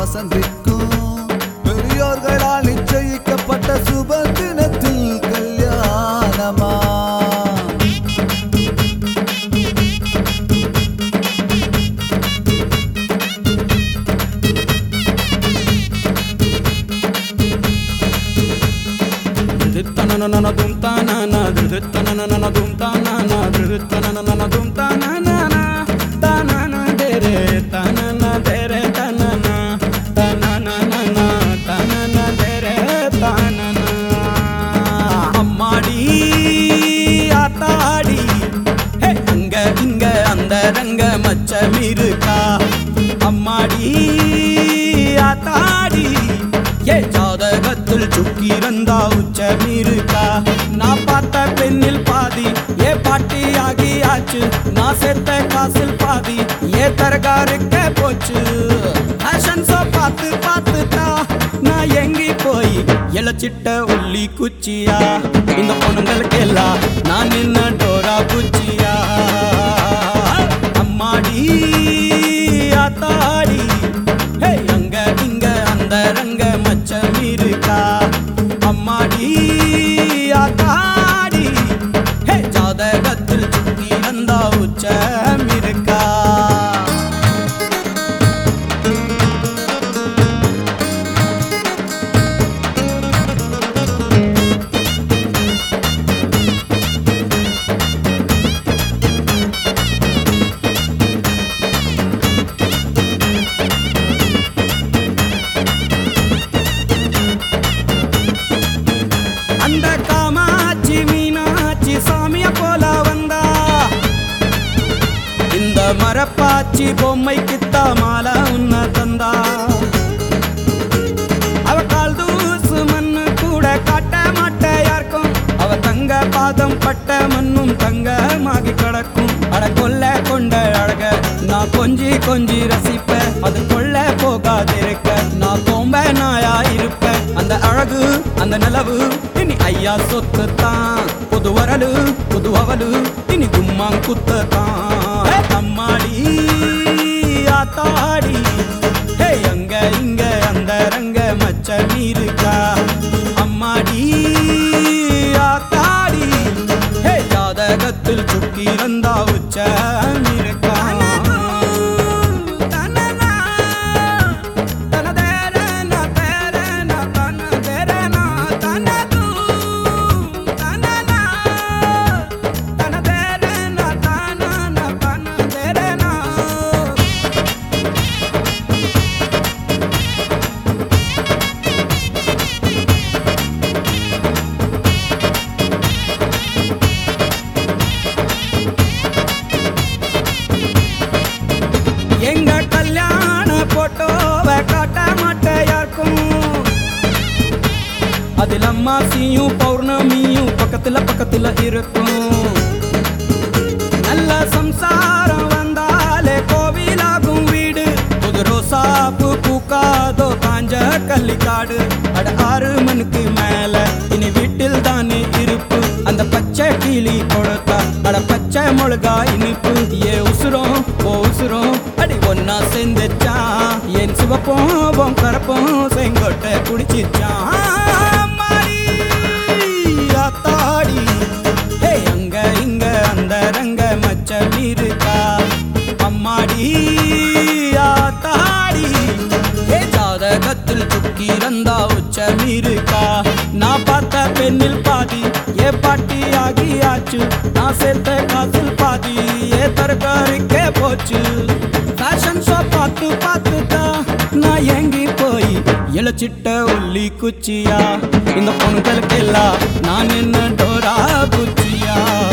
வசந்திக்கும் பெரியோர்களால் நிச்சயிக்கப்பட்ட சுப தினத்தில் கல்யாணமா ధృతననన దుంతానన ధృతననన దుంతానన ధృతననన దుంతానన తనన దేరే తనన దేరే తనన తనననన తనన దేరే తనన அம்மாடி ஆத்தாடி ஹே, அங்க இங்க அந்த ரங்க மச்சம் இருக்கா அம்மாடி ஆத்தாடி ஏ ஜாதகத்தில் சுக்கிரந்தா உச்சம் இருக்கா நான் பார்த்த பெண்ணில் பாதி ஏ பாட்டி ஆகியாச்சு நான் சேர்த்த காசில் பாதி ஏ தரகாருக்க போச்சு ஃபேஷன் ஷோ பார்த்து பார்த்து தான் நான் எங்கி போய் இளச்சிட்ட உள்ளி குச்சியா இந்த பொண்ணுங்களுக்கு எல்லாம் நான் நின்ன டோரா குச்சியா அம்மாடி ஆத்தாடி ஹே அங்க இங்க அந்த ரங்க மச்சம் இருக்கா அம்மாடி ஆத்தாடி ஹே ஜாதகத்தில் சுத்தி வந்தா உச்சம் இருக்கா அந்த காமாட்சி மீனாட்சி சாமிய போல வந்தா இந்த மரப்பாச்சி பொம்மைக்குத்தா மாலை உன்ன தந்தா அவ கால் தூசு மண்ணு கூட காட்ட மாட்டையார்க்கும் அவ தங்க பாதம் பட்ட மண்ணும் தங்கமாகி கிடக்கும் அட கொல்ல கொண்ட அழக நான் கொஞ்சி கொஞ்சி ரசிப்பேன் அது கொள்ள போகாதிருக்க நான் கோம்ப நாயா இருப்பேன் அந்த அழகு அந்த நிலவு இனி ஐயா சொத்து தான் புது வரலு புது அவலு இனி கும்மாங் குத்து தான் அம்மாடி ஆத்தாடி ஹே அங்க இங்க அந்த ரங்க மச்சம் இருக்கா அம்மாடி ஆத்தாடி ஹே ஜாதகத்தில் சுக்கி வந்தா உச்சம் இருக்கா எங்க கல்யாண போட்டோவை காட்ட மாட்டையாருக்கும் அதில் அம்மாசியும் பௌர்ணமியும் பக்கத்துல பக்கத்துல இருக்கும் நல்ல சம்சாரம் வந்தாலே கோவிலாகும் வீடு புது ரோசாப்பு பூக்காதோ காஞ்ச கள்ளிக்காடு அட ஆறு மணிக்கு மேல இனி வீட்டில் தானே இருப்பு அந்த பச்சை கிளி கொடுத்தா அட பச்சை மிளகா இனிப்பு ஏ உசுரோம் ஓ உசுரோம் அடி ஒன்னா சேர்ந்துச்சான் என் சிவப்போம் உன் கரப்போம் செங்கோட்டை குடிச்சிச்சான் மாறி ஆத்தாடி ஹே அங்க இங்க அந்த ரங்க மச்சம் இருக்கா அம்மாடி ஆத்தாடி ஹே ஜாதகத்தில் துக்கி வந்தா உச்சம் இருக்கா நான் பார்த்த பெண்ணில் பாதி ஏ பாட்டி ஆகியாச்சு நான் சேர்த்த காசில் பாதி ஏ தரகாருக்கே போச்சு ஃபேஷன் ஷோ பார்த்து பார்த்து தான் நான் எங்கி போய் இளச்சிட்ட உள்ளி குச்சியா இந்த பொண்ணுகளுக்கெல்லாம் நான் என்ன டோரா குச்சியா